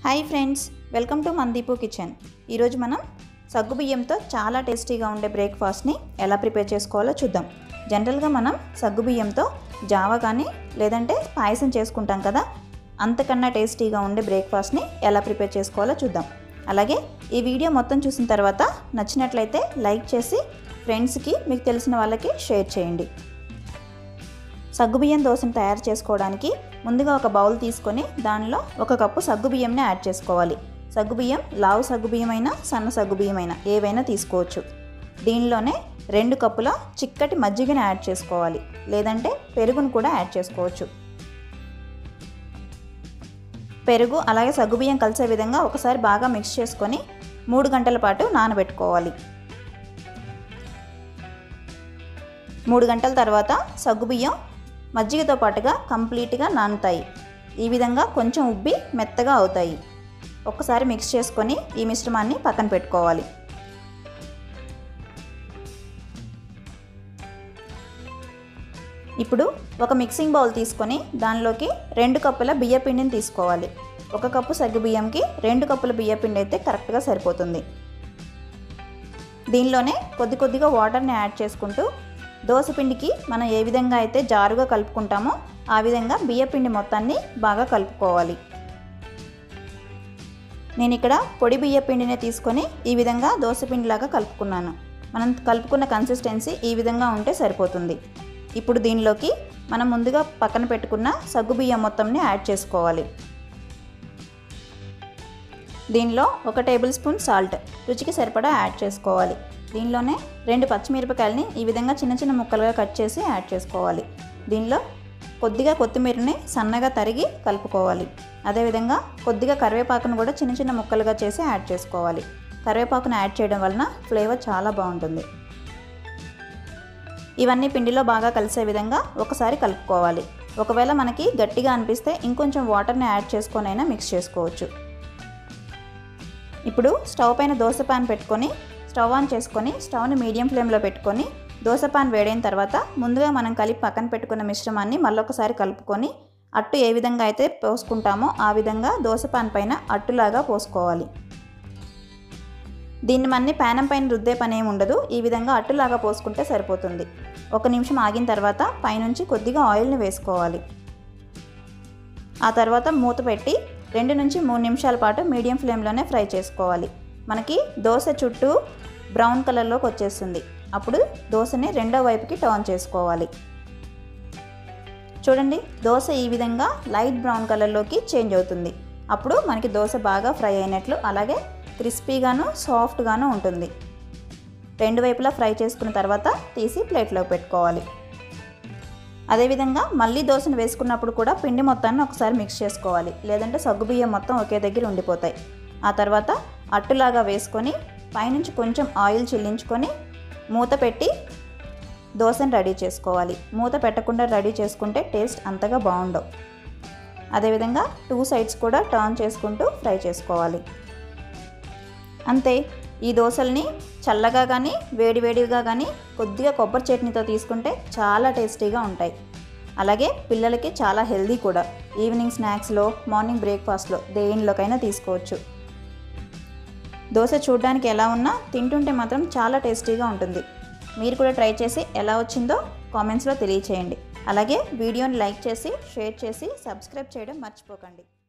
hi friends welcome to Mandeep kitchen ఈరోజు మనం సగ్గుబియ్యంతో చాలా టేస్టీగా ఉండే బ్రేక్ఫాస్ట్ని ఎలా ప్రిపేర్ చేసుకోవాలో చూద్దాం జనరల్గా మనం సగ్గుబియ్యంతో జావా కానీ లేదంటే పాయసం చేసుకుంటాం కదా అంతకన్నా టేస్టీగా ఉండే బ్రేక్ఫాస్ట్ని ఎలా ప్రిపేర్ చేసుకోవాలో చూద్దాం అలాగే ఈ వీడియో మొత్తం చూసిన తర్వాత నచ్చినట్లయితే లైక్ చేసి ఫ్రెండ్స్కి మీకు తెలిసిన వాళ్ళకి షేర్ చేయండి సగ్గుబియ్యం దోశను తయారు చేసుకోవడానికి ముందుగా ఒక బౌల్ తీసుకొని దానిలో ఒక కప్పు సగ్గుబియ్యంని యాడ్ చేసుకోవాలి సగ్గుబియ్యం లావు సగ్గుబియ్యం అయినా సన్న సగ్గుబియ్యం అయినా ఏవైనా తీసుకోవచ్చు దీనిలోనే రెండు కప్పుల చిక్కటి మజ్జిగని యాడ్ చేసుకోవాలి లేదంటే పెరుగును కూడా యాడ్ చేసుకోవచ్చు పెరుగు అలాగే సగ్గుబియ్యం కలిసే విధంగా ఒకసారి బాగా మిక్స్ చేసుకొని మూడు గంటల పాటు నానబెట్టుకోవాలి మూడు గంటల తర్వాత సగ్గుబియ్యం మజ్జిగతో పాటుగా కంప్లీట్గా నానుతాయి ఈ విధంగా కొంచెం ఉబ్బి మెత్తగా అవుతాయి ఒక్కసారి మిక్స్ చేసుకొని ఈ మిశ్రమాన్ని పక్కన పెట్టుకోవాలి ఇప్పుడు ఒక మిక్సింగ్ బౌల్ తీసుకొని దానిలోకి రెండు కప్పుల బియ్య పిండిని తీసుకోవాలి ఒక కప్పు సగ్గు బియ్యంకి రెండు కప్పుల బియ్య పిండి అయితే కరెక్ట్గా సరిపోతుంది దీనిలోనే కొద్ది కొద్దిగా వాటర్ని యాడ్ చేసుకుంటూ దోసపిండికి మనం ఏ విధంగా అయితే జారుగా కలుపుకుంటామో ఆ విధంగా బియ్యపిండి మొత్తాన్ని బాగా కలుపుకోవాలి నేను ఇక్కడ పొడి బియ్యపిండిని తీసుకొని ఈ విధంగా దోసపిండిలాగా కలుపుకున్నాను మనం కలుపుకున్న కన్సిస్టెన్సీ ఈ విధంగా ఉంటే సరిపోతుంది ఇప్పుడు దీనిలోకి మనం ముందుగా పక్కన పెట్టుకున్న సగ్గు బియ్యం మొత్తంని యాడ్ చేసుకోవాలి దీనిలో ఒక టేబుల్ స్పూన్ సాల్ట్ రుచికి సరిపడా యాడ్ చేసుకోవాలి దీనిలోనే రెండు పచ్చిమిరపకాయలని ఈ విధంగా చిన్న చిన్న ముక్కలుగా కట్ చేసి యాడ్ చేసుకోవాలి దీనిలో కొద్దిగా కొత్తిమీరని సన్నగా తరిగి కలుపుకోవాలి అదేవిధంగా కొద్దిగా కరివేపాకును కూడా చిన్న చిన్న ముక్కలుగా చేసి యాడ్ చేసుకోవాలి కరివేపాకును యాడ్ చేయడం వలన ఫ్లేవర్ చాలా బాగుంటుంది ఇవన్నీ పిండిలో బాగా కలిసే విధంగా ఒకసారి కలుపుకోవాలి ఒకవేళ మనకి గట్టిగా అనిపిస్తే ఇంకొంచెం వాటర్ని యాడ్ చేసుకొనైనా మిక్స్ చేసుకోవచ్చు ఇప్పుడు స్టవ్ పైన దోశ పాన్ పెట్టుకొని స్టవ్ ఆన్ చేసుకొని స్టవ్ని మీడియం ఫ్లేమ్లో పెట్టుకొని దోశ పాన్ వేడైన తర్వాత ముందుగా మనం కలిపి పక్కన పెట్టుకున్న మిశ్రమాన్ని మళ్ళొకసారి కలుపుకొని అట్టు ఏ విధంగా అయితే పోసుకుంటామో ఆ విధంగా దోశ పాన్ పైన అట్టులాగా పోసుకోవాలి దీన్ని మన్ని ప్యానం పైన రుద్దే పని ఏమి ఉండదు ఈ విధంగా అట్టులాగా పోసుకుంటే సరిపోతుంది ఒక నిమిషం ఆగిన తర్వాత పైనుంచి కొద్దిగా ఆయిల్ని వేసుకోవాలి ఆ తర్వాత మూత పెట్టి రెండు నుంచి మూడు నిమిషాల పాటు మీడియం ఫ్లేమ్లోనే ఫ్రై చేసుకోవాలి మనకి దోశ చుట్టూ బ్రౌన్ కలర్లోకి వచ్చేస్తుంది అప్పుడు దోశని రెండో వైపుకి టర్న్ చేసుకోవాలి చూడండి దోశ ఈ విధంగా లైట్ బ్రౌన్ కలర్లోకి చేంజ్ అవుతుంది అప్పుడు మనకి దోశ బాగా ఫ్రై అయినట్లు అలాగే క్రిస్పీగాను సాఫ్ట్గాను ఉంటుంది రెండు వైపులా ఫ్రై చేసుకున్న తర్వాత తీసి ప్లేట్లో పెట్టుకోవాలి అదేవిధంగా మళ్ళీ దోశను వేసుకున్నప్పుడు కూడా పిండి మొత్తాన్ని ఒకసారి మిక్స్ చేసుకోవాలి లేదంటే సగ్గుబియ్యం మొత్తం ఒకే దగ్గర ఉండిపోతాయి ఆ తర్వాత అట్టులాగా వేసుకొని పైనుంచి కొంచెం ఆయిల్ చిల్లించుకొని మూత పెట్టి దోశను రెడీ చేసుకోవాలి మూత పెట్టకుండా రెడీ చేసుకుంటే టేస్ట్ అంతగా బాగుండవు అదేవిధంగా టూ సైడ్స్ కూడా టర్న్ చేసుకుంటూ ఫ్రై చేసుకోవాలి అంతే ఈ దోశల్ని చల్లగా కానీ వేడివేడిగా కానీ కొద్దిగా కొబ్బరి చట్నీతో తీసుకుంటే చాలా టేస్టీగా ఉంటాయి అలాగే పిల్లలకి చాలా హెల్దీ కూడా ఈవినింగ్ స్నాక్స్లో మార్నింగ్ బ్రేక్ఫాస్ట్లో దేనిలోకైనా తీసుకోవచ్చు దోశ చూడడానికి ఎలా ఉన్నా తింటుంటే మాత్రం చాలా టేస్టీగా ఉంటుంది మీరు కూడా ట్రై చేసి ఎలా వచ్చిందో కామెంట్స్లో తెలియచేయండి అలాగే వీడియోని లైక్ చేసి షేర్ చేసి సబ్స్క్రైబ్ చేయడం మర్చిపోకండి